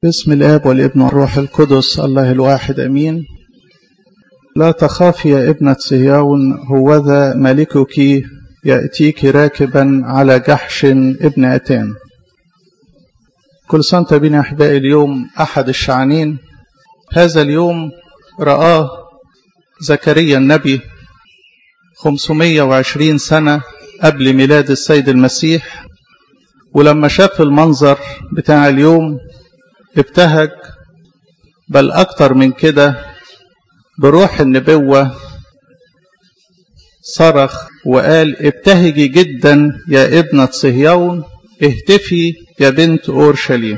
بسم الاب والابن والروح القدس الله الواحد امين لا تخافي يا ابنة صهيون هوذا ملكك يأتيك راكبا على جحش ابن أتان كل سنة بنا أحبائي اليوم أحد الشعانين هذا اليوم رآه زكريا النبي 520 سنة قبل ميلاد السيد المسيح ولما شاف المنظر بتاع اليوم ابتهج بل أكتر من كده بروح النبوة صرخ وقال ابتهجي جدا يا ابنة صهيون اهتفي يا بنت أورشليم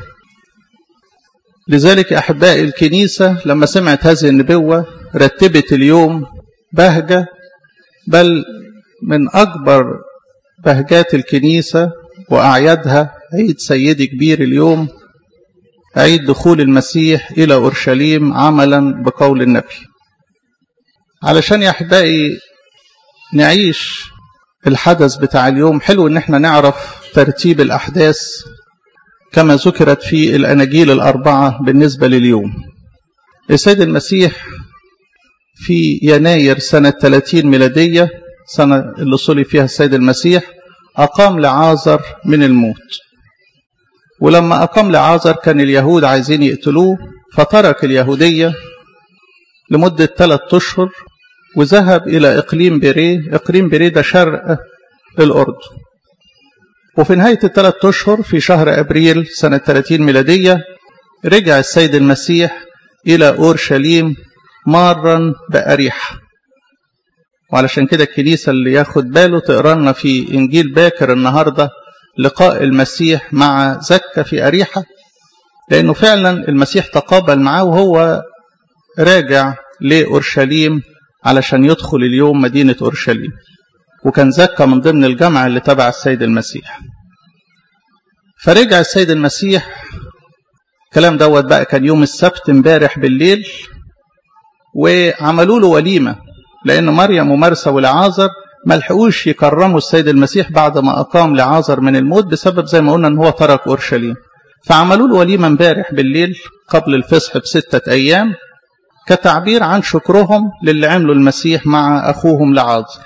لذلك أحباء الكنيسة لما سمعت هذه النبوة رتبت اليوم بهجة بل من أكبر بهجات الكنيسة وأعيادها عيد سيدي كبير اليوم عيد دخول المسيح إلى أورشليم عملا بقول النبي علشان يا أحبائي نعيش الحدث بتاع اليوم حلو إن احنا نعرف ترتيب الأحداث كما ذكرت في الأناجيل الأربعة بالنسبة لليوم السيد المسيح في يناير سنة 30 ميلادية سنة اللي صلي فيها السيد المسيح أقام لعازر من الموت ولما أقام لعازر كان اليهود عايزين يقتلوه فترك اليهودية لمدة ثلاثة أشهر وذهب إلى إقليم بيريه إقليم بيريه ده شرق الأردن وفي نهاية الثلاث أشهر في شهر أبريل سنة 30 ميلادية رجع السيد المسيح إلى أورشليم مارا بأريحة وعلشان كده الكنيسة اللي ياخد باله تقرا لنا في إنجيل باكر النهاردة لقاء المسيح مع زكا في أريحة لأنه فعلا المسيح تقابل معاه وهو راجع لأورشليم علشان يدخل اليوم مدينة أورشليم وكان زكا من ضمن الجمع اللي تبع السيد المسيح فرجع السيد المسيح الكلام دوت بقى كان يوم السبت امبارح بالليل وعملوا له وليمة لأن مريم ومرسى والعازر ما لحقوش يكرموا السيد المسيح بعد ما أقام لعازر من الموت بسبب زي ما قلنا أن هو ترك أورشليم فعملوا له وليمة امبارح بالليل قبل الفصح بستة أيام كتعبير عن شكرهم للي عملوا المسيح مع أخوهم لعازر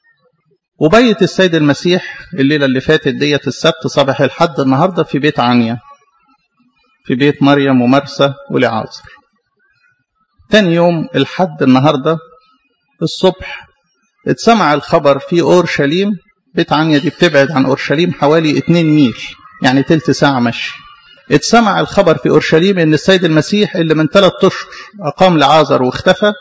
وبيت السيد المسيح الليلة اللي فاتت ديت السبت صباح الحد النهاردة في بيت عنيا في بيت مريم ومرسى ولعازر تاني يوم الحد النهاردة الصبح اتسمع الخبر في أورشليم بيت عنيا دي بتبعد عن أورشليم حوالي 2 ميل يعني تلت ساعة مشي اتسمع الخبر في أورشليم إن السيد المسيح اللي من ثلاث أشهر أقام لعازر واختفى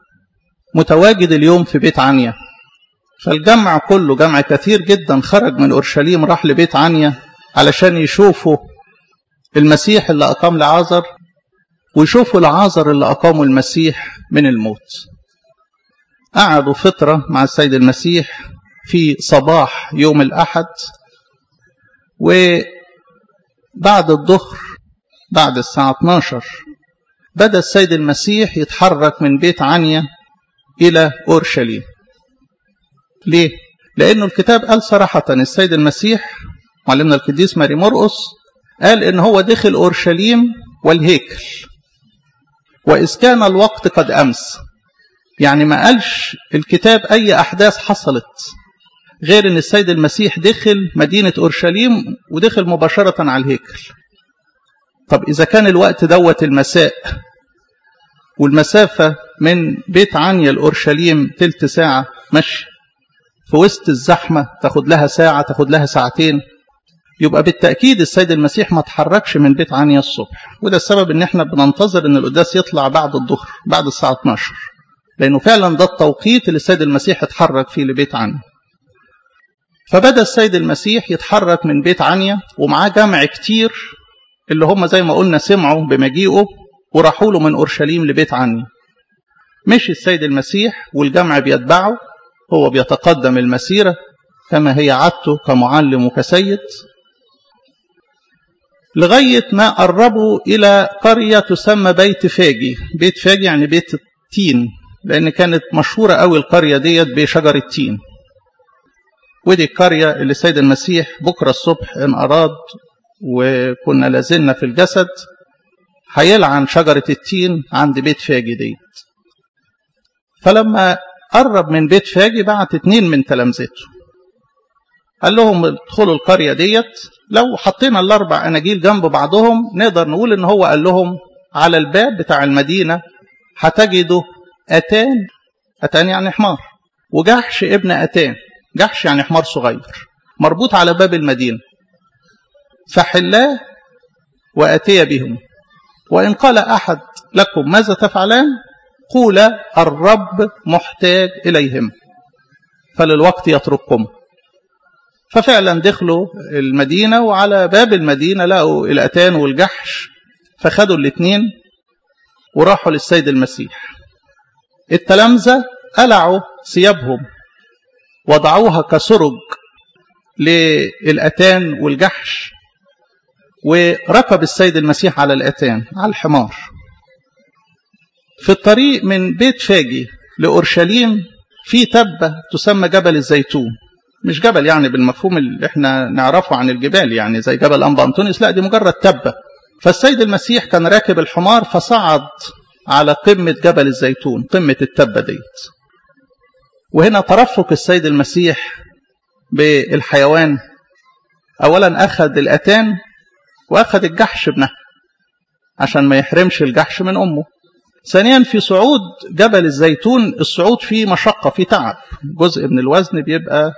متواجد اليوم في بيت عنيا فالجمع كله جمع كثير جدا خرج من أورشليم راح لبيت عنيا علشان يشوفوا المسيح اللي أقام لعازر ويشوفوا العازر اللي أقاموا المسيح من الموت قعدوا فترة مع السيد المسيح في صباح يوم الأحد وبعد الظهر بعد الساعة 12 بدأ السيد المسيح يتحرك من بيت عنيا إلى أورشليم ليه؟ لأنه الكتاب قال صراحة السيد المسيح معلمنا القديس ماري مرقس قال إن هو دخل أورشليم والهيكل وإذ كان الوقت قد أمس يعني ما قالش الكتاب أي أحداث حصلت غير أن السيد المسيح دخل مدينة أورشليم ودخل مباشرة على الهيكل طب إذا كان الوقت دوت المساء والمسافة من بيت عنيا لأورشليم تلت ساعة مشي في وسط الزحمة تاخد لها ساعة تاخد لها ساعتين يبقى بالتأكيد السيد المسيح ما تحركش من بيت عنيا الصبح وده السبب ان احنا بننتظر ان القداس يطلع بعد الظهر بعد الساعة 12 لأنه فعلا ده التوقيت اللي السيد المسيح اتحرك فيه لبيت عنيا فبدأ السيد المسيح يتحرك من بيت عنيا ومعاه جمع كتير اللي هم زي ما قلنا سمعوا بمجيئه وراحوا له من أورشليم لبيت عنيا مشي السيد المسيح والجمع بيتبعه هو بيتقدم المسيرة كما هي عادته كمعلم وكسيد لغاية ما قربوا إلى قرية تسمى بيت فاجي بيت فاجي يعني بيت التين لأن كانت مشهورة قوي القرية ديت بشجر التين ودي القرية اللي السيد المسيح بكرة الصبح إن أراد وكنا لازلنا في الجسد هيلعن شجرة التين عند بيت فاجي ديت فلما قرب من بيت فاجي بعت اتنين من تلامذته قال لهم ادخلوا القرية ديت لو حطينا الأربع أناجيل جنب بعضهم نقدر نقول إن هو قال لهم على الباب بتاع المدينة هتجدوا أتان أتان يعني حمار وجحش ابن أتان جحش يعني حمار صغير مربوط على باب المدينة فحلاه وأتي بهم وإن قال أحد لكم ماذا تفعلان قول الرب محتاج إليهم فللوقت يترككم ففعلا دخلوا المدينة وعلى باب المدينة لقوا الأتان والجحش فخدوا الاثنين وراحوا للسيد المسيح التلامذة قلعوا ثيابهم وضعوها كسرج للأتان والجحش وركب السيد المسيح على الأتان على الحمار في الطريق من بيت فاجي لأورشليم في تبة تسمى جبل الزيتون مش جبل يعني بالمفهوم اللي احنا نعرفه عن الجبال يعني زي جبل أنبا أنطونيوس لا دي مجرد تبة فالسيد المسيح كان راكب الحمار فصعد على قمة جبل الزيتون قمة التبة ديت وهنا ترفق السيد المسيح بالحيوان أولا أخذ الأتان وأخذ الجحش ابنه عشان ما يحرمش الجحش من أمه ثانيا في صعود جبل الزيتون الصعود فيه مشقة فيه تعب جزء من الوزن بيبقى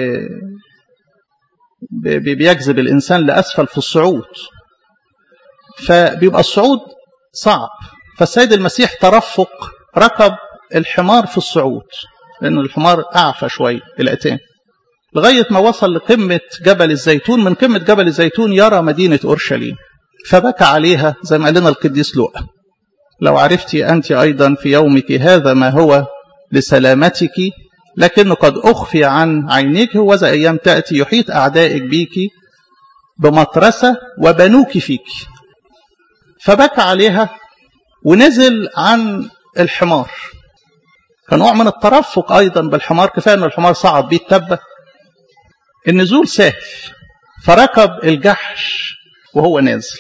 بيجذب الإنسان لأسفل في الصعود فبيبقى الصعود صعب فالسيد المسيح ترفق ركب الحمار في الصعود لأن الحمار أعفى شوية الأتان لغاية ما وصل لقمة جبل الزيتون من قمة جبل الزيتون يرى مدينة أورشليم فبكى عليها زي ما قال لنا القديس لوقا لو عرفت أنت أيضا في يومك هذا ما هو لسلامتك لكنه قد أخفي عن عينيك وذا أيام تأتي يحيط أعدائك بيك بمطرسة وبنوك فيك فبكى عليها ونزل عن الحمار كنوع من الترفق أيضا بالحمار كفاية أن الحمار صعد بيه التبة النزول سهل فركب الجحش وهو نازل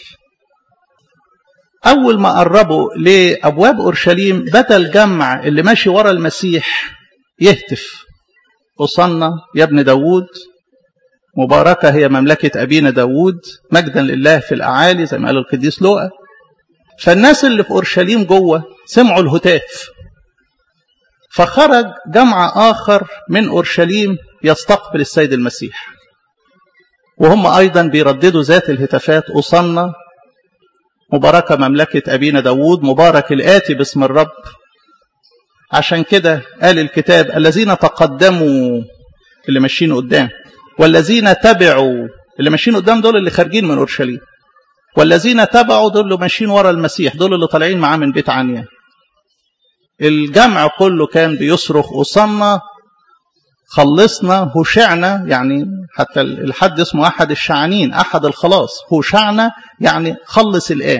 أول ما قربوا لأبواب أورشليم بدا الجمع اللي ماشي ورا المسيح يهتف أصلنا يا ابن داوود مباركة هي مملكة أبينا داوود مجدا لله في الأعالي زي ما قال القديس لوقا فالناس اللي في أورشليم جوه سمعوا الهتاف فخرج جمع آخر من أورشليم يستقبل السيد المسيح وهم أيضا بيرددوا ذات الهتافات أصلنا مباركة مملكة أبينا داود مبارك الآتي باسم الرب عشان كده قال الكتاب الذين تقدموا اللي ماشيين قدام والذين تبعوا اللي ماشيين قدام دول اللي خارجين من أورشليم والذين تبعوا دول اللي ماشيين ورا المسيح دول اللي طالعين معاه من بيت عنيا الجمع كله كان بيصرخ أصلنا خلصنا هشعنا يعني حتى الحد اسمه أحد الشعنين أحد الخلاص هشعنا يعني خلص الآن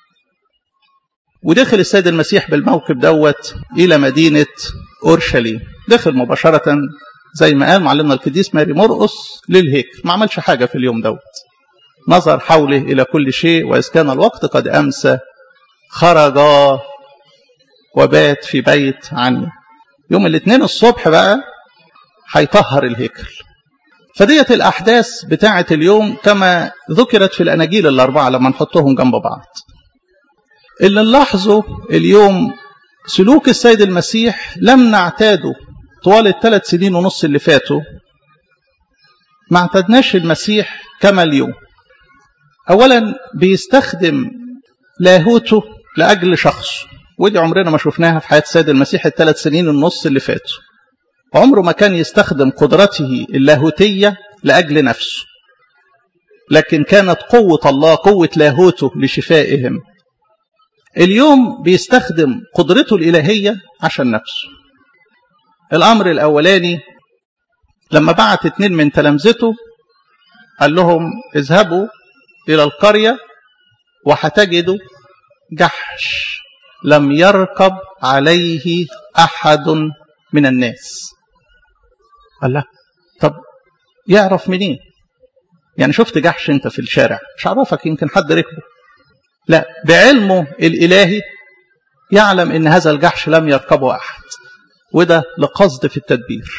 ودخل السيد المسيح بالموكب دوت إلى مدينة أورشليم دخل مباشرة زي ما قال معلمنا القديس ماري مرقس للهيكل ما عملش حاجة في اليوم دوت نظر حوله إلى كل شيء وإذ كان الوقت قد أمسى خرج وبات في بيت عني يوم الاثنين الصبح بقى هيطهر الهيكل فديت الأحداث بتاعة اليوم كما ذكرت في الأناجيل الأربعة لما نحطهم جنب بعض اللي نلاحظه اليوم سلوك السيد المسيح لم نعتاده طوال الثلاث سنين ونص اللي فاتوا ما اعتدناش المسيح كما اليوم أولا بيستخدم لاهوته لأجل شخصه ودي عمرنا ما شفناها في حياة السيد المسيح الثلاث سنين ونص اللي فاتوا عمره ما كان يستخدم قدرته اللاهوتية لأجل نفسه لكن كانت قوة الله قوة لاهوته لشفائهم اليوم بيستخدم قدرته الإلهية عشان نفسه الأمر الأولاني لما بعت اتنين من تلامذته قال لهم اذهبوا إلى القرية وهتجدوا جحش لم يركب عليه أحد من الناس قال لا طب يعرف منين يعني شفت جحش انت في الشارع مش عرفك يمكن حد ركبه لا بعلمه الإلهي يعلم ان هذا الجحش لم يركبه أحد وده لقصد في التدبير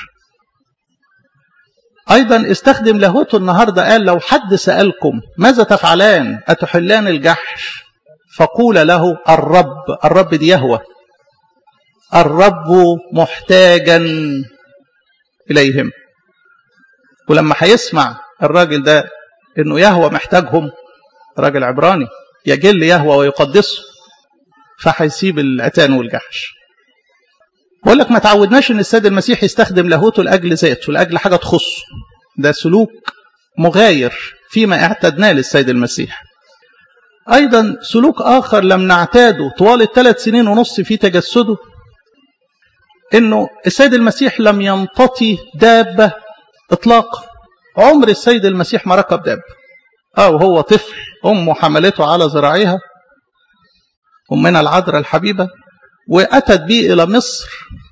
أيضا استخدم لاهوته النهاردة قال لو حد سألكم ماذا تفعلان أتحلان الجحش فقول له الرب الرب دي يهوى الرب محتاجا إليهم ولما هيسمع الراجل ده انه يهوى محتاجهم راجل عبراني يجل يهوى ويقدسه فهيسيب العتان والجحش بقول لك ما تعودناش ان السيد المسيح يستخدم لاهوته لاجل ذاته لاجل حاجه تخصه ده سلوك مغاير فيما اعتدناه للسيد المسيح ايضا سلوك اخر لم نعتاده طوال الثلاث سنين ونص في تجسده انه السيد المسيح لم يمتطي دابه اطلاقا عمر السيد المسيح ما ركب دابه اه وهو طفل امه حملته على ذراعيها امنا العذراء الحبيبه واتت به الى مصر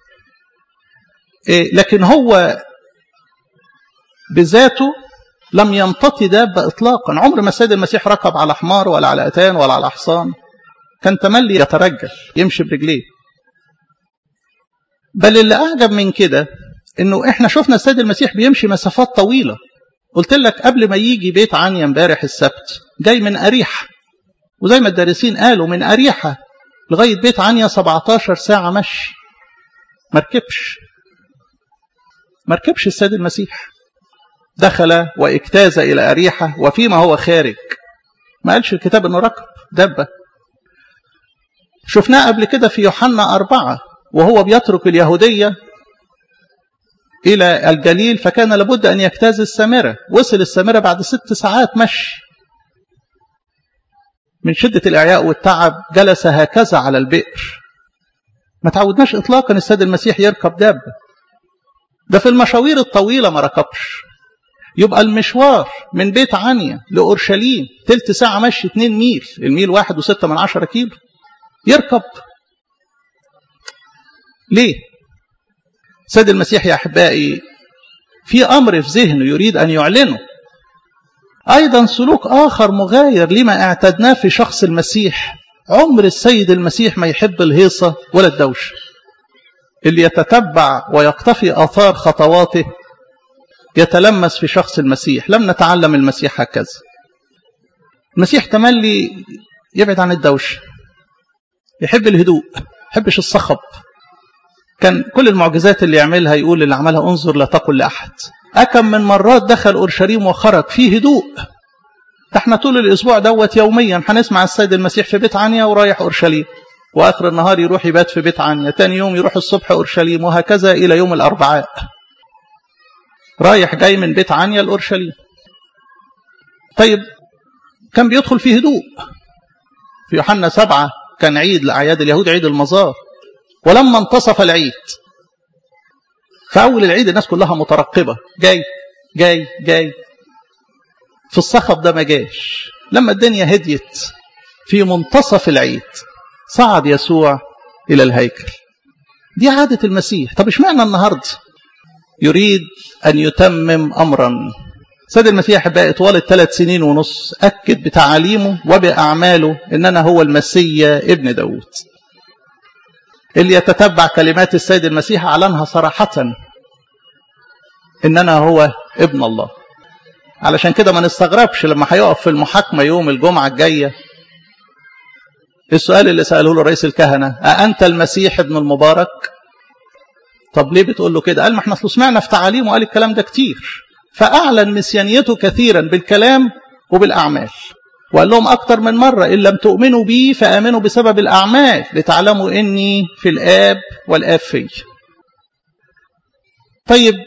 إيه لكن هو بذاته لم يمتطي دابه اطلاقا عمر ما السيد المسيح ركب على حمار ولا على اتان ولا على حصان كان تملي يترجل يمشي برجليه بل اللي اعجب من كده انه احنا شفنا السيد المسيح بيمشي مسافات طويله قلت لك قبل ما يجي بيت عنيا امبارح السبت جاي من اريحه وزي ما الدارسين قالوا من اريحه لغايه بيت عنيا 17 ساعه مشي ما ركبش ما ركبش السيد المسيح دخل واجتاز الى اريحه وفيما هو خارج ما قالش الكتاب انه ركب دبه شفناه قبل كده في يوحنا أربعة وهو بيترك اليهودية إلى الجليل فكان لابد أن يجتاز السامرة وصل السامرة بعد ست ساعات مشي من شدة الإعياء والتعب جلس هكذا على البئر ما تعودناش إطلاقا السيد المسيح يركب دابة ده في المشاوير الطويلة ما ركبش يبقى المشوار من بيت عنيا لأورشليم تلت ساعة مشي 2 ميل الميل واحد وستة من عشرة كيلو يركب ليه سيد المسيح يا أحبائي في أمر في ذهنه يريد أن يعلنه أيضا سلوك آخر مغاير لما اعتدناه في شخص المسيح عمر السيد المسيح ما يحب الهيصة ولا الدوشة اللي يتتبع ويقتفي آثار خطواته يتلمس في شخص المسيح لم نتعلم المسيح هكذا المسيح تملي يبعد عن الدوشة يحب الهدوء يحبش الصخب كان كل المعجزات اللي يعملها يقول اللي عملها انظر لا تقل لأحد أكم من مرات دخل أورشليم وخرج فيه هدوء احنا طول الأسبوع دوت يوميا هنسمع السيد المسيح في بيت عنيا ورايح أورشليم وآخر النهار يروح يبات في بيت عنيا تاني يوم يروح الصبح أورشليم وهكذا إلى يوم الأربعاء رايح جاي من بيت عنيا لأورشليم طيب كان بيدخل فيه هدوء في يوحنا سبعة كان عيد لأعياد اليهود عيد المزار ولما انتصف العيد في أول العيد الناس كلها مترقبة جاي جاي جاي في الصخب ده ما جاش لما الدنيا هديت في منتصف العيد صعد يسوع إلى الهيكل دي عادة المسيح طب اشمعنى النهاردة يريد أن يتمم أمرا سيد المسيح بقى طوال الثلاث سنين ونص أكد بتعاليمه وبأعماله إننا هو المسيا ابن داود اللي يتتبع كلمات السيد المسيح أعلنها صراحة إننا هو ابن الله علشان كده ما نستغربش لما هيقف في المحاكمة يوم الجمعة الجاية السؤال اللي سأله له رئيس الكهنة أأنت المسيح ابن المبارك طب ليه بتقول له كده قال ما احنا اصل سمعنا في تعاليمه قال الكلام ده كتير فأعلن مسيانيته كثيرا بالكلام وبالأعمال وقال لهم أكتر من مرة إن لم تؤمنوا بي فآمنوا بسبب الأعمال لتعلموا إني في الآب والآب في طيب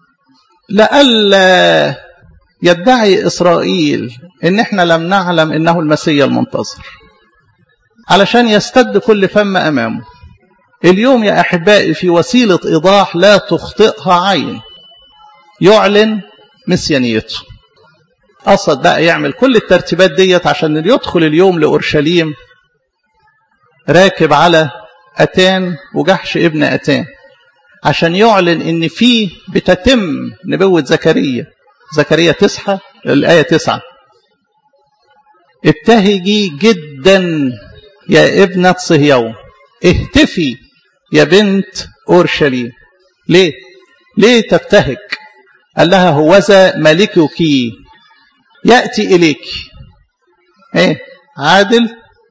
لألا يدعي إسرائيل إن إحنا لم نعلم إنه المسيح المنتظر علشان يستد كل فم أمامه اليوم يا أحبائي في وسيلة إيضاح لا تخطئها عين يعلن مسيانيته قصد بقى يعمل كل الترتيبات ديت عشان اللي يدخل اليوم لأورشليم راكب على أتان وجحش ابن أتان عشان يعلن ان فيه بتتم نبوة زكريا زكريا تسعة الآية تسعة ابتهجي جدا جدا يا ابنة صهيون اهتفي يا بنت أورشليم ليه ليه تبتهج قال لها هوذا ملكك يأتي إليك ايه عادل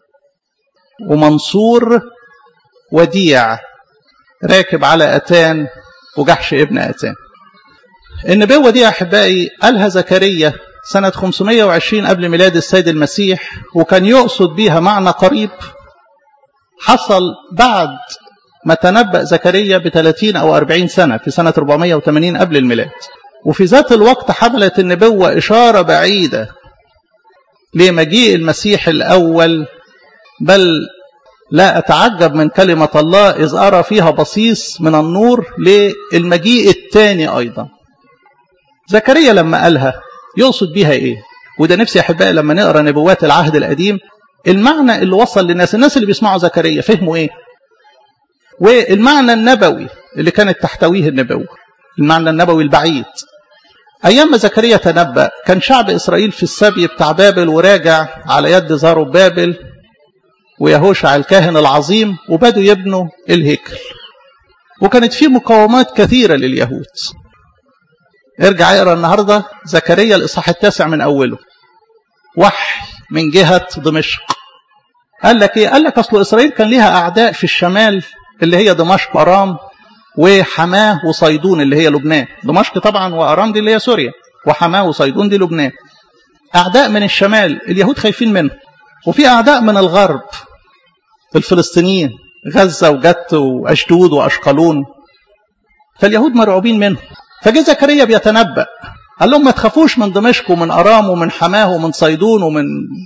ومنصور وديع راكب على أتان وجحش ابن أتان النبوة دي يا أحبائي قالها زكريا سنة 520 قبل ميلاد السيد المسيح وكان يقصد بيها معنى قريب حصل بعد ما تنبأ زكريا ب 30 أو 40 سنة في سنة 480 قبل الميلاد وفي ذات الوقت حملت النبوة إشارة بعيدة لمجيء المسيح الأول بل لا أتعجب من كلمة الله إذ أرى فيها بصيص من النور للمجيء الثاني أيضا زكريا لما قالها يقصد بيها إيه وده نفسي يا أحبائي لما نقرأ نبوات العهد القديم المعنى اللي وصل للناس الناس اللي بيسمعوا زكريا فهموا إيه والمعنى النبوي اللي كانت تحتويه النبوة المعنى النبوي البعيد أيام ما زكريا تنبأ كان شعب إسرائيل في السبي بتاع بابل وراجع على يد زارب بابل ويهوشع الكاهن العظيم وبدوا يبنوا الهيكل وكانت في مقاومات كثيرة لليهود ارجع اقرا النهارده زكريا الاصحاح التاسع من اوله وحي من جهه دمشق قال لك ايه قال لك اصل اسرائيل كان ليها اعداء في الشمال اللي هي دمشق ارام وحماه وصيدون اللي هي لبنان دمشق طبعا وارام دي اللي هي سوريا وحماه وصيدون دي لبنان اعداء من الشمال اليهود خايفين منه وفي اعداء من الغرب الفلسطينيين غزه وجت واشدود واشقلون فاليهود مرعوبين منه فجه زكريا بيتنبأ قال لهم ما تخافوش من دمشق ومن أرام ومن حماه ومن صيدون ومن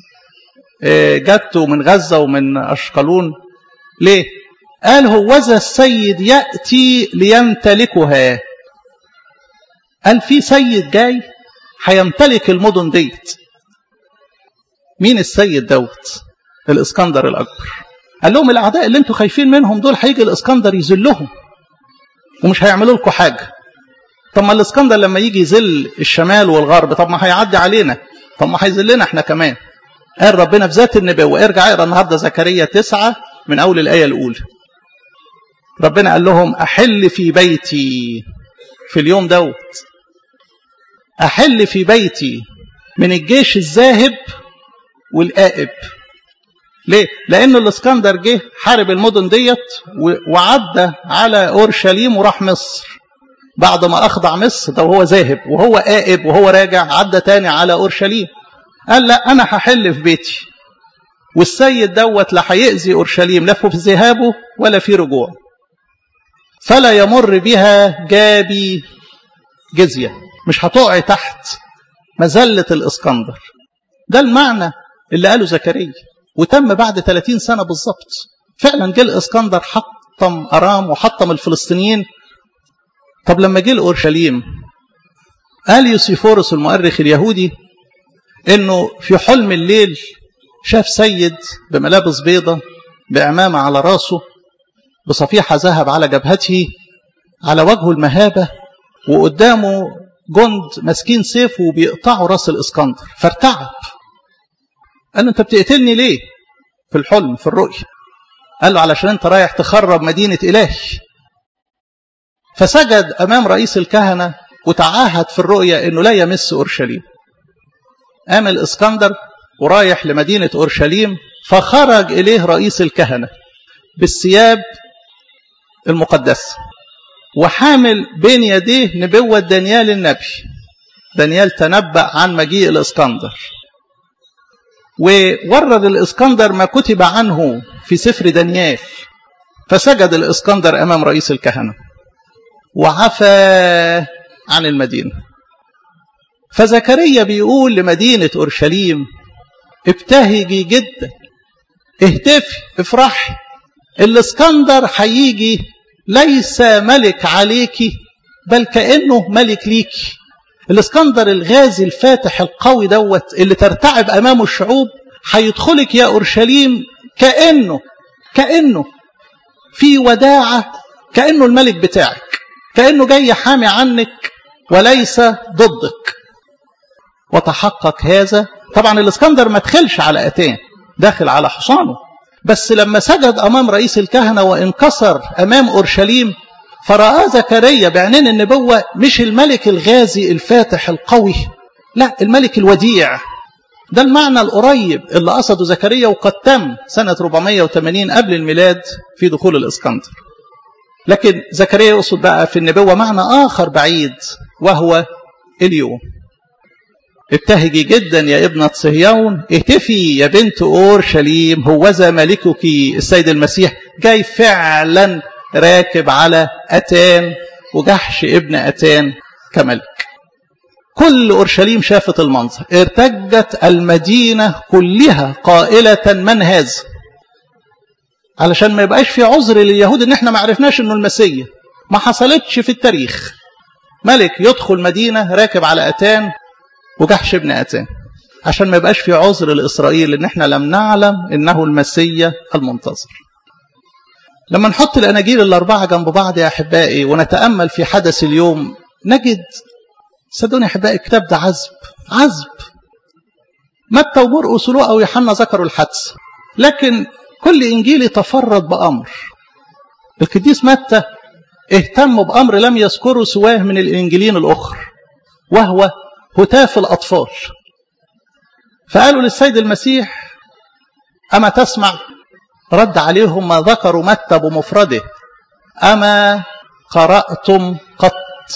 جت ومن غزة ومن أشقلون ليه؟ قال هوذا السيد يأتي ليمتلكها قال في سيد جاي هيمتلك المدن ديت مين السيد دوت الاسكندر الأكبر قال لهم الأعداء اللي انتوا خايفين منهم دول هيجي الاسكندر يذلهم ومش هيعملوا لكم حاجه طب ما الاسكندر لما يجي يذل الشمال والغرب طب ما هيعدي علينا طب ما هيذلنا احنا كمان قال ربنا في ذات النبوة ارجع اقرا النهارده زكريا تسعة من أول الآية الأولى ربنا قال لهم أحل في بيتي في اليوم دوت أحل في بيتي من الجيش الذاهب والآئب ليه؟ لأن الاسكندر جه حارب المدن ديت وعدى على أورشليم وراح مصر بعد ما أخضع مصر ده وهو ذاهب وهو آئب وهو راجع عدى تاني على أورشليم قال لا أنا هحل في بيتي والسيد دوت لا هيأذي أورشليم لا في ذهابه ولا في رجوعه فلا يمر بها جابي جزية مش هتقع تحت مذلة الإسكندر ده المعنى اللي قاله زكريا وتم بعد 30 سنة بالظبط فعلا جه الإسكندر حطم أرام وحطم الفلسطينيين طب لما جه اورشليم قال يوسيفورس المؤرخ اليهودي انه في حلم الليل شاف سيد بملابس بيضة بعمامة على راسه بصفيحة ذهب على جبهته على وجهه المهابة وقدامه جند ماسكين سيف وبيقطعوا راس الاسكندر فارتعب قال له انت بتقتلني ليه في الحلم في الرؤية قال له علشان انت رايح تخرب مدينة الهي فسجد أمام رئيس الكهنة وتعهد في الرؤيا أنه لا يمس أورشليم قام الإسكندر ورايح لمدينة أورشليم فخرج إليه رئيس الكهنة بالثياب المقدسة وحامل بين يديه نبوة دانيال النبي دانيال تنبأ عن مجيء الإسكندر وورد الإسكندر ما كتب عنه في سفر دانيال فسجد الإسكندر أمام رئيس الكهنة وعفى عن المدينة فزكريا بيقول لمدينة أورشليم ابتهجي جدا اهتفي افرحي الاسكندر هيجي ليس ملك عليكي بل كأنه ملك ليكي الاسكندر الغازي الفاتح القوي دوت اللي ترتعب أمامه الشعوب هيدخلك يا أورشليم كأنه كأنه في وداعة كأنه الملك بتاعك كأنه جاي حامي عنك وليس ضدك وتحقق هذا طبعا الاسكندر ما دخلش على أتان داخل على حصانه بس لما سجد أمام رئيس الكهنة وانكسر أمام أورشليم فرأى زكريا بعينين النبوة مش الملك الغازي الفاتح القوي لا الملك الوديع ده المعنى القريب اللي قصده زكريا وقد تم سنة 480 قبل الميلاد في دخول الإسكندر لكن زكريا يقصد بقى في النبوة معنى آخر بعيد وهو اليوم ابتهجي جدا يا ابنة صهيون اهتفي يا بنت أورشليم هوذا ملكك السيد المسيح جاي فعلا راكب على أتان وجحش ابن أتان كملك كل أورشليم شافت المنظر ارتجت المدينة كلها قائلة من هذا علشان ما يبقاش في عذر لليهود ان احنا ما عرفناش انه المسيح ما حصلتش في التاريخ ملك يدخل مدينة راكب على أتان وجحش ابن أتان عشان ما يبقاش في عذر لإسرائيل ان احنا لم نعلم انه المسيح المنتظر لما نحط الأناجيل الأربعة جنب بعض يا أحبائي ونتأمل في حدث اليوم نجد صدقوني يا أحبائي الكتاب ده عذب عذب متى ومرقس ولوقا ويوحنا ذكروا الحادثة لكن كل إنجيل يتفرد بأمر القديس متى اهتم بأمر لم يذكره سواه من الإنجيلين الأخر وهو هتاف الأطفال فقالوا للسيد المسيح أما تسمع رد عليهم ما ذكروا متى بمفرده أما قرأتم قط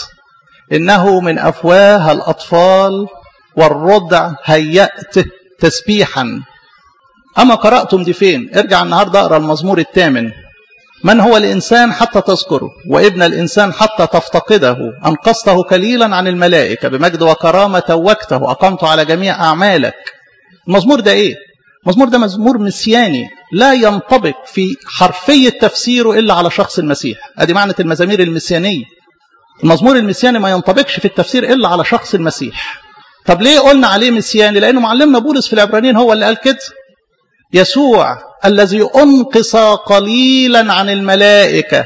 إنه من أفواه الأطفال والرضع هيأت تسبيحا أما قرأتم دي فين ارجع النهاردة أقرأ المزمور الثامن من هو الإنسان حتى تذكره وابن الإنسان حتى تفتقده أنقذته قليلا عن الملائكة بمجد وكرامة توكته أقمته على جميع أعمالك المزمور ده إيه المزمور ده مزمور مسياني لا ينطبق في حرفية تفسيره إلا على شخص المسيح أدي معنى المزامير المسيانية المزمور المسياني ما ينطبقش في التفسير إلا على شخص المسيح طب ليه قلنا عليه مسياني لأنه معلمنا بولس في العبرانيين هو اللي قال كده يسوع الذي أنقص قليلا عن الملائكة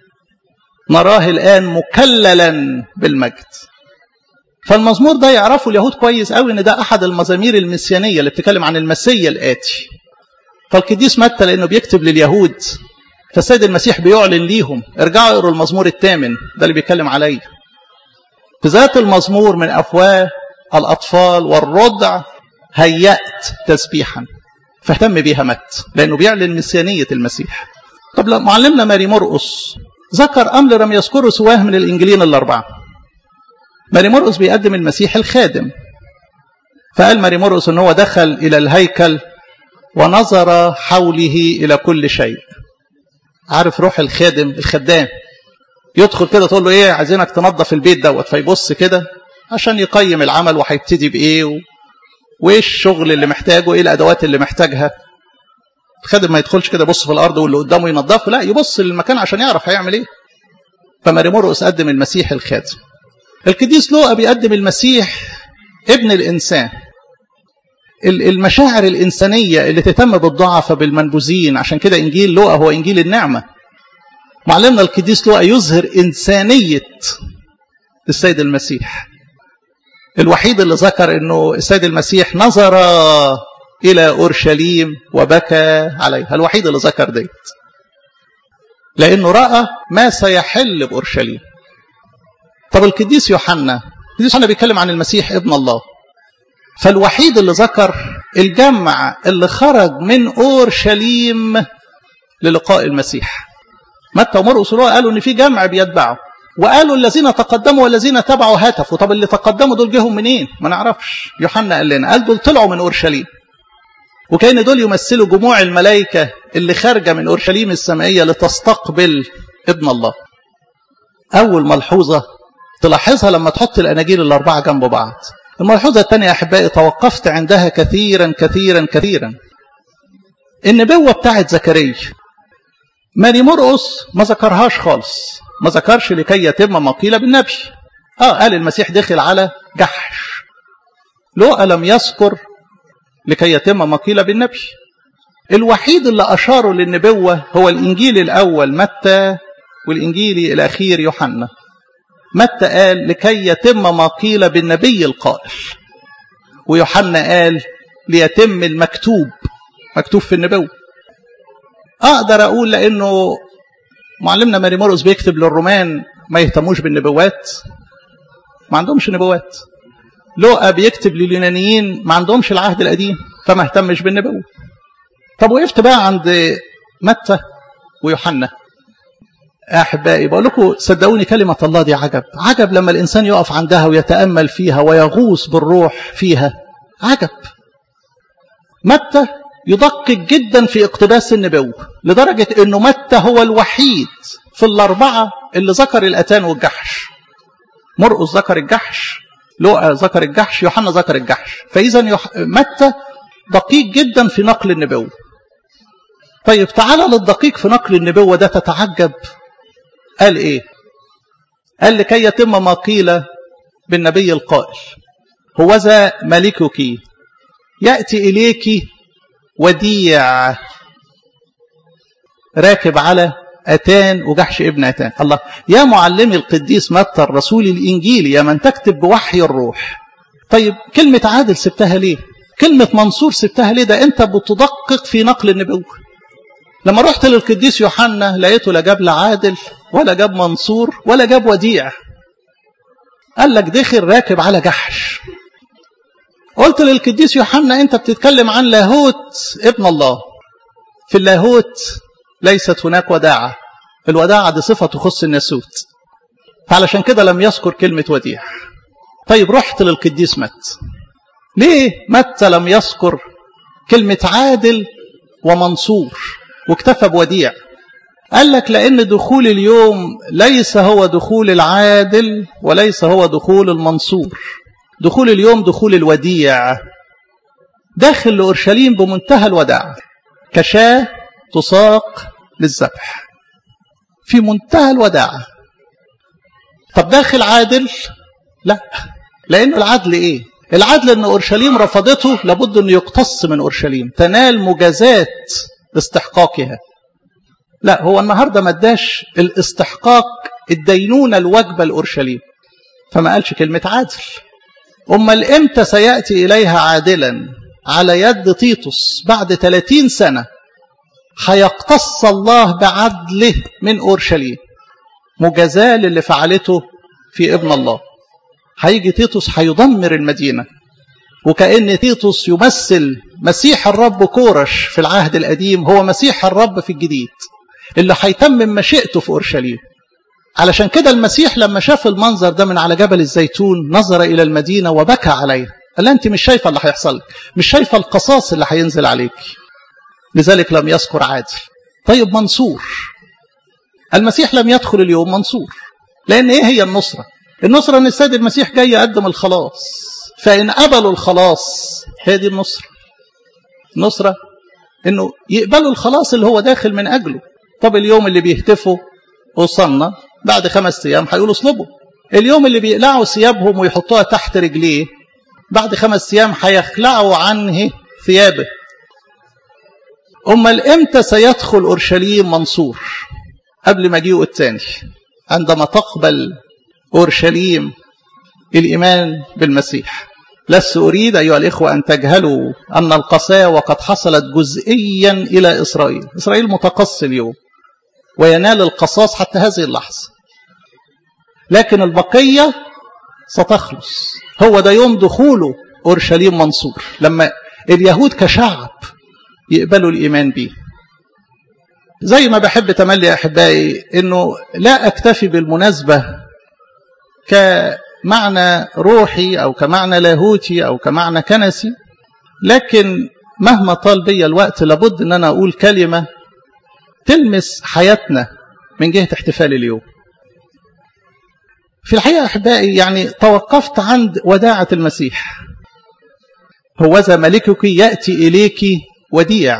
نراه الآن مكللا بالمجد فالمزمور ده يعرفه اليهود كويس قوي ان ده احد المزامير المسيانيه اللي بتتكلم عن المسيا الاتي فالقديس متى لانه بيكتب لليهود فالسيد المسيح بيعلن ليهم ارجعوا اقروا المزمور الثامن ده اللي بيتكلم عليه في ذات المزمور من افواه الاطفال والرضع هيأت تسبيحا فاهتم بيها مت لانه بيعلن مسيانيه المسيح طب لما معلمنا ماري مرقس ذكر امر لم يذكره سواه من الانجيلين الاربعه ماري مرقس بيقدم المسيح الخادم فقال ماري مرقس ان هو دخل الى الهيكل ونظر حوله الى كل شيء عارف روح الخادم الخدام يدخل كده تقول له ايه عايزينك تنظف البيت دوت فيبص كده عشان يقيم العمل وهيبتدي بايه و... وايه الشغل اللي محتاجه ايه الادوات اللي محتاجها الخادم ما يدخلش كده يبص في الارض واللي قدامه ينظفه لا يبص للمكان عشان يعرف هيعمل ايه فماري مرقس قدم المسيح الخادم القديس لوقا بيقدم المسيح ابن الإنسان المشاعر الإنسانية اللي تهتم بالضعفاء بالمنبوذين عشان كده إنجيل لوقا هو إنجيل النعمة معلمنا القديس لوقا يظهر إنسانية السيد المسيح الوحيد اللي ذكر أنه السيد المسيح نظر إلى أورشليم وبكى عليها الوحيد اللي ذكر ديت لأنه رأى ما سيحل بأورشليم طب القديس يوحنا القديس يوحنا بيتكلم عن المسيح ابن الله فالوحيد اللي ذكر الجمع اللي خرج من اورشليم للقاء المسيح متى ومرقس قالوا ان في جمع بيتبعه وقالوا الذين تقدموا والذين تبعوا هتفوا طب اللي تقدموا دول جيهم منين ما نعرفش يوحنا قال لنا قال دول طلعوا من اورشليم وكان دول يمثلوا جموع الملائكه اللي خارجه من اورشليم السمائيه لتستقبل ابن الله اول ملحوظه تلاحظها لما تحط الأناجيل الأربعة جنب بعض الملحوظة الثانية يا أحبائي توقفت عندها كثيرا كثيرا كثيرا النبوة بتاعت زكريا ماري مرقس ما ذكرهاش خالص ما ذكرش لكي يتم ما قيل بالنبي اه قال المسيح دخل على جحش لوقا لم يذكر لكي يتم ما قيل بالنبي الوحيد اللي أشاروا للنبوة هو الإنجيل الأول متى والإنجيل الأخير يوحنا متى قال لكي يتم ما قيل بالنبي القائل ويوحنا قال ليتم المكتوب مكتوب في النبوة أقدر أقول لأنه معلمنا ماري مورس بيكتب للرومان ما يهتموش بالنبوات ما عندهمش نبوات لوقا بيكتب لليونانيين ما عندهمش العهد القديم فما اهتمش بالنبوة طب وقفت بقى عند متى ويوحنا احبائي بقول لكم صدقوني كلمه الله دي عجب عجب لما الانسان يقف عندها ويتامل فيها ويغوص بالروح فيها عجب متى يدقق جدا في اقتباس النبوه لدرجه انه متى هو الوحيد في الاربعه اللي ذكر الاتان والجحش مرقس ذكر الجحش لوقا ذكر الجحش يوحنا ذكر الجحش فاذا يح... متى دقيق جدا في نقل النبوه طيب تعالى للدقيق في نقل النبوه ده تتعجب قال ايه قال لكي يتم ما قيل بالنبي القائل هوذا ملكك يأتي إليك وديع راكب على أتان وجحش ابن أتان الله يا معلمي القديس متى الرسول الإنجيلي يا من تكتب بوحي الروح طيب كلمة عادل سبتها ليه كلمة منصور سبتها ليه ده أنت بتدقق في نقل النبوة لما رحت للقديس يوحنا لقيته لا جاب لا عادل ولا جاب منصور ولا جاب وديع قال لك دخل راكب على جحش قلت للقديس يوحنا انت بتتكلم عن لاهوت ابن الله في اللاهوت ليست هناك وداعة الوداعة دي صفة تخص الناسوت فعلشان كده لم يذكر كلمة وديع طيب رحت للقديس مت ليه متى لم يذكر كلمة عادل ومنصور واكتفى بوديع قال لك لأن دخول اليوم ليس هو دخول العادل وليس هو دخول المنصور دخول اليوم دخول الوديع داخل لأورشليم بمنتهى الوداع كشاة تساق للذبح في منتهى الوداعة طب داخل عادل لا لأن العدل إيه العدل أن أورشليم رفضته لابد أن يقتص من أورشليم تنال مجازات استحقاقها لا هو النهارده ما اداش الاستحقاق الدينونه الواجبه لاورشليم فما قالش كلمه عادل امال امتى سياتي اليها عادلا على يد تيتوس بعد 30 سنه هيقتص الله بعدله من اورشليم مجازاه للي فعلته في ابن الله هيجي تيتوس هيدمر المدينه وكأن تيتوس يمثل مسيح الرب كورش في العهد القديم هو مسيح الرب في الجديد اللي هيتمم مشيئته في أورشليم علشان كده المسيح لما شاف المنظر ده من على جبل الزيتون نظر إلى المدينة وبكى عليها قال أنت مش شايفة اللي هيحصل مش شايفة القصاص اللي هينزل عليك لذلك لم يذكر عادل طيب منصور المسيح لم يدخل اليوم منصور لأن إيه هي النصرة النصرة أن السيد المسيح جاي يقدم الخلاص فإن قبلوا الخلاص هي دي النصرة النصرة إنه يقبلوا الخلاص اللي هو داخل من أجله طب اليوم اللي بيهتفوا وصلنا بعد خمس أيام هيقولوا اصلبوا اليوم اللي بيقلعوا ثيابهم ويحطوها تحت رجليه بعد خمس أيام هيخلعوا عنه ثيابه أمال إمتى سيدخل أورشليم منصور قبل مجيئه الثاني عندما تقبل أورشليم الإيمان بالمسيح لست أريد أيها الإخوة أن تجهلوا أن القساوة قد حصلت جزئيا إلى إسرائيل إسرائيل متقص اليوم وينال القصاص حتى هذه اللحظة لكن البقية ستخلص هو ده يوم دخوله أورشليم منصور لما اليهود كشعب يقبلوا الإيمان به زي ما بحب تملي أحبائي أنه لا أكتفي بالمناسبة كمعنى روحي أو كمعنى لاهوتي أو كمعنى كنسي لكن مهما طال بي الوقت لابد أن أنا أقول كلمة تلمس حياتنا من جهة احتفال اليوم في الحقيقة أحبائي يعني توقفت عند وداعة المسيح هوذا ملكك يأتي إليك وديع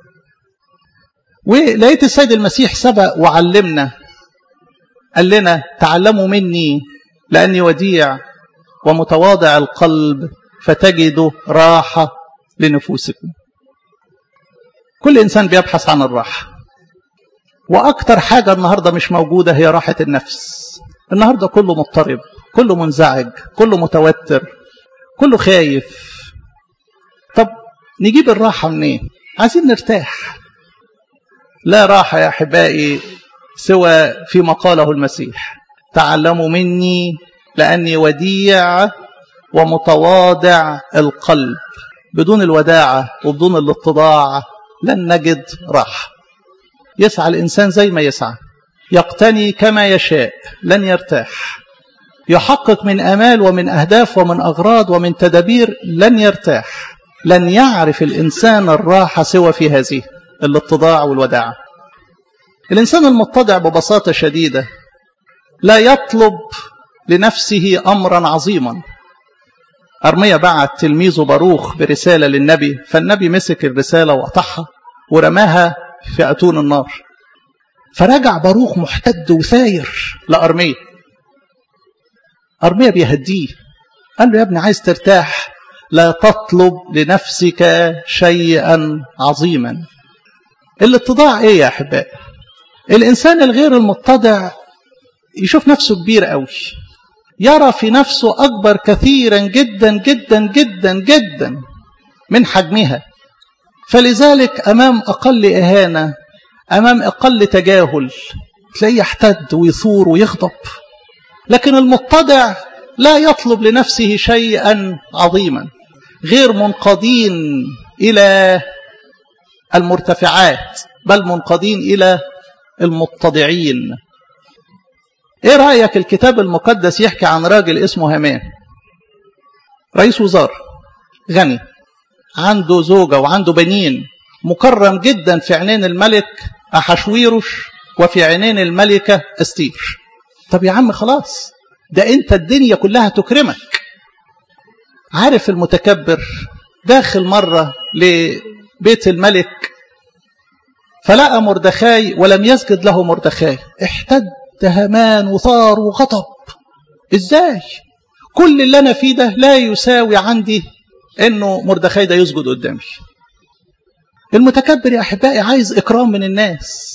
ولقيت السيد المسيح سبق وعلمنا قال لنا تعلموا مني لأني وديع ومتواضع القلب فتجدوا راحة لنفوسكم كل إنسان بيبحث عن الراحة وأكتر حاجة النهاردة مش موجودة هي راحة النفس النهاردة كله مضطرب كله منزعج كله متوتر كله خايف طب نجيب الراحة منين عايزين نرتاح لا راحة يا أحبائي سوى فيما قاله المسيح تعلموا مني لأني وديع ومتواضع القلب بدون الوداعة وبدون الاتضاع لن نجد راحة يسعى الإنسان زي ما يسعى يقتني كما يشاء لن يرتاح يحقق من أمال ومن أهداف ومن أغراض ومن تدابير لن يرتاح لن يعرف الإنسان الراحة سوى في هذه الاتضاع والوداعة الإنسان المتضع ببساطة شديدة لا يطلب لنفسه أمرا عظيما أرميا بعت تلميذه باروخ برسالة للنبي فالنبي مسك الرسالة وقطعها ورماها في أتون النار فرجع باروخ محتد وثاير لأرميا أرميا بيهديه قال له يا ابني عايز ترتاح لا تطلب لنفسك شيئا عظيما الاتضاع ايه يا احبائي الانسان الغير المتضع يشوف نفسه كبير قوي يرى في نفسه اكبر كثيرا جدا جدا جدا جدا من حجمها فلذلك امام اقل اهانه امام اقل تجاهل تلاقيه يحتد ويثور ويغضب لكن المتضع لا يطلب لنفسه شيئا عظيما غير منقادين الى المرتفعات بل منقادين الى المتضعين ايه رايك الكتاب المقدس يحكي عن راجل اسمه هامان رئيس وزاره غني عنده زوجه وعنده بنين مكرم جدا في عينين الملك احشويروش وفي عينين الملكه استير طب يا عم خلاص ده انت الدنيا كلها تكرمك عارف المتكبر داخل مرة لبيت الملك فلقى مردخاي ولم يسجد له مردخاي احتد همان وثار وغضب ازاي كل اللي انا فيه ده لا يساوي عندي انه مردخاي ده يسجد قدامي المتكبر يا احبائي عايز اكرام من الناس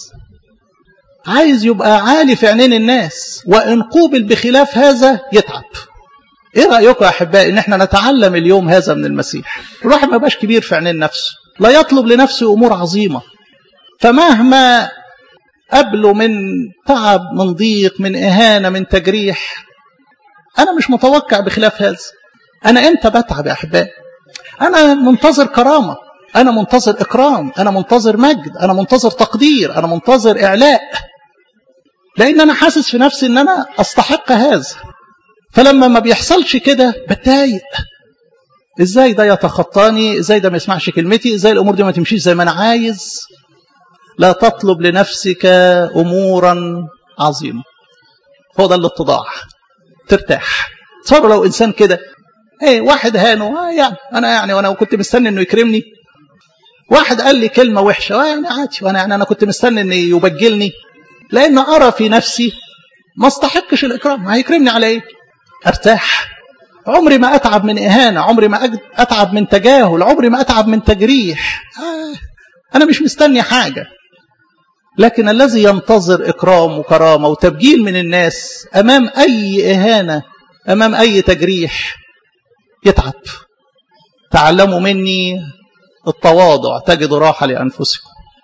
عايز يبقى عالي في عينين الناس وان قوبل بخلاف هذا يتعب ايه رايكم يا احبائي ان احنا نتعلم اليوم هذا من المسيح الواحد ما يبقاش كبير في عينين نفسه لا يطلب لنفسه امور عظيمه فمهما قبله من تعب من ضيق من اهانه من تجريح انا مش متوقع بخلاف هذا انا امتى بتعب يا احبائي انا منتظر كرامه انا منتظر اكرام انا منتظر مجد انا منتظر تقدير انا منتظر اعلاء لان انا حاسس في نفسي ان انا استحق هذا فلما ما بيحصلش كده بتضايق ازاي ده يتخطاني ازاي ده ما يسمعش كلمتي ازاي الامور دي ما تمشيش زي ما انا عايز لا تطلب لنفسك امورا عظيمه هو ده الاتضاع ترتاح تصور لو انسان كده ايه واحد هانه آه يعني انا يعني وانا كنت مستني انه يكرمني واحد قال لي كلمه وحشه آه يعني عادي وانا يعني انا كنت مستني انه يبجلني لان ارى في نفسي ما استحقش الاكرام هيكرمني على ايه ارتاح عمري ما اتعب من اهانه عمري ما اتعب من تجاهل عمري ما اتعب من تجريح آه انا مش مستني حاجه لكن الذي ينتظر اكرام وكرامه وتبجيل من الناس امام اي اهانه امام اي تجريح يتعب تعلموا مني التواضع تجد راحه لانفسكم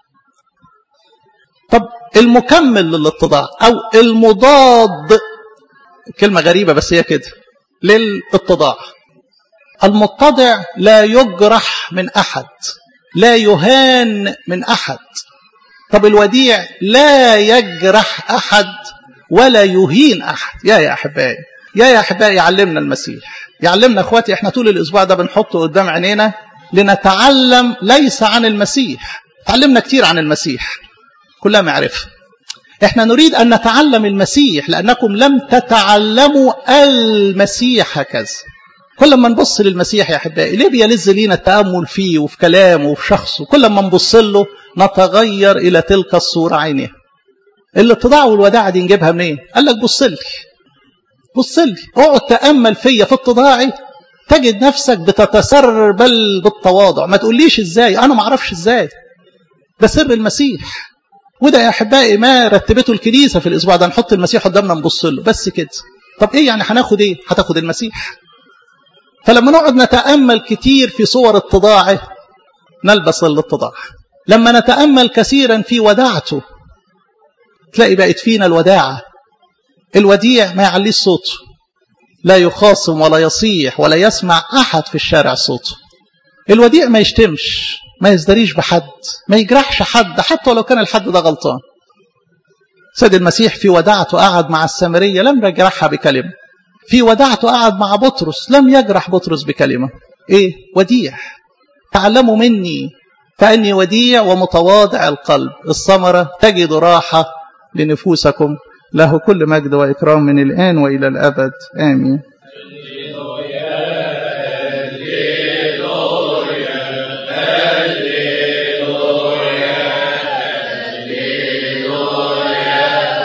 طب المكمل للاتضاع او المضاد كلمة غريبة بس هي كده للاتضاع المتضع لا يجرح من أحد لا يهان من أحد طب الوديع لا يجرح أحد ولا يهين أحد يا يا أحبائي يا يا أحبائي يعلمنا المسيح يعلمنا أخواتي احنا طول الأسبوع ده بنحطه قدام عينينا لنتعلم ليس عن المسيح تعلمنا كتير عن المسيح كلها معرفة احنا نريد ان نتعلم المسيح لانكم لم تتعلموا المسيح هكذا كل ما نبص للمسيح يا احبائي ليه بيلذ لينا التامل فيه وفي كلامه وفي شخصه كل ما نبص له نتغير الى تلك الصوره عينها الاتضاع والوداعه دي نجيبها منين قال لك بص لي بص لي اقعد تامل فيا في اتضاعي تجد نفسك بتتسربل بالتواضع ما تقوليش ازاي انا ما اعرفش ازاي ده سر المسيح وده يا احبائي ما رتبته الكنيسه في الاسبوع ده نحط المسيح قدامنا نبص له بس كده طب ايه يعني هناخد ايه هتاخد المسيح فلما نقعد نتامل كتير في صور اتضاعه نلبس الاتضاع لما نتأمل كثيرا في وداعته تلاقي بقت فينا الوداعة الوديع ما يعليش صوته لا يخاصم ولا يصيح ولا يسمع أحد في الشارع صوته الوديع ما يشتمش ما يزدريش بحد ما يجرحش حد حتى ولو كان الحد ده غلطان سيد المسيح في وداعته قعد مع السامرية لم يجرحها بكلمة في وداعته قعد مع بطرس لم يجرح بطرس بكلمة ايه وديع تعلموا مني فاني وديع ومتواضع القلب الثمره تجد راحه لنفوسكم له كل مجد واكرام من الان والى الابد امين